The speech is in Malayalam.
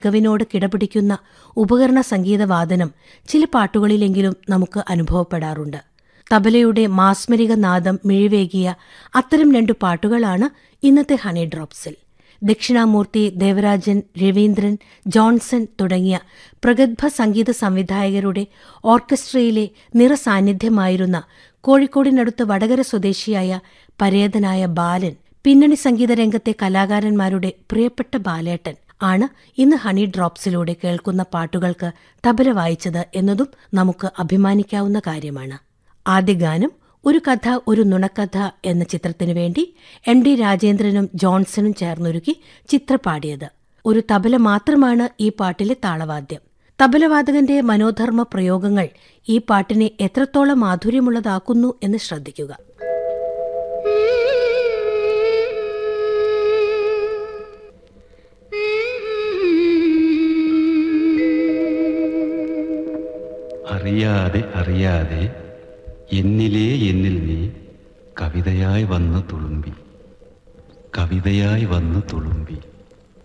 മികവിനോട് കിടപിടിക്കുന്ന ഉപകരണ സംഗീതവാദനം ചില പാട്ടുകളിലെങ്കിലും നമുക്ക് അനുഭവപ്പെടാറുണ്ട് തബലയുടെ മാസ്മരിക നാദം മിഴിവേകിയ അത്തരം രണ്ടു പാട്ടുകളാണ് ഇന്നത്തെ ഹണി ഡ്രോപ്സിൽ ദക്ഷിണാമൂർത്തി ദേവരാജൻ രവീന്ദ്രൻ ജോൺസൺ തുടങ്ങിയ പ്രഗത്ഭ സംഗീത സംവിധായകരുടെ ഓർക്കസ്ട്രയിലെ നിറസാന്നിധ്യമായിരുന്ന കോഴിക്കോടിനടുത്ത് വടകര സ്വദേശിയായ പരേതനായ ബാലൻ പിന്നണി സംഗീത രംഗത്തെ കലാകാരന്മാരുടെ പ്രിയപ്പെട്ട ബാലേട്ടൻ ആണ് ഇന്ന് ഹണി ഡ്രോപ്സിലൂടെ കേൾക്കുന്ന പാട്ടുകൾക്ക് തബല വായിച്ചത് എന്നതും നമുക്ക് അഭിമാനിക്കാവുന്ന കാര്യമാണ് ആദ്യ ഗാനം ഒരു കഥ ഒരു നുണക്കഥ എന്ന ചിത്രത്തിനു വേണ്ടി എം ഡി രാജേന്ദ്രനും ജോൺസണും ചേർന്നൊരുക്കി ചിത്രപാടിയത് ഒരു തബല മാത്രമാണ് ഈ പാട്ടിലെ താളവാദ്യം തബലവാദകന്റെ മനോധർമ്മ പ്രയോഗങ്ങൾ ഈ പാട്ടിനെ എത്രത്തോളം മാധുര്യമുള്ളതാക്കുന്നു എന്ന് ശ്രദ്ധിക്കുക അറിയാതെ അറിയാതെ എന്നിലേ എന്നിൽ നീ കവിതയായി വന്നു തുളുമ്പി കവിതയായി വന്നു തുളുമ്പി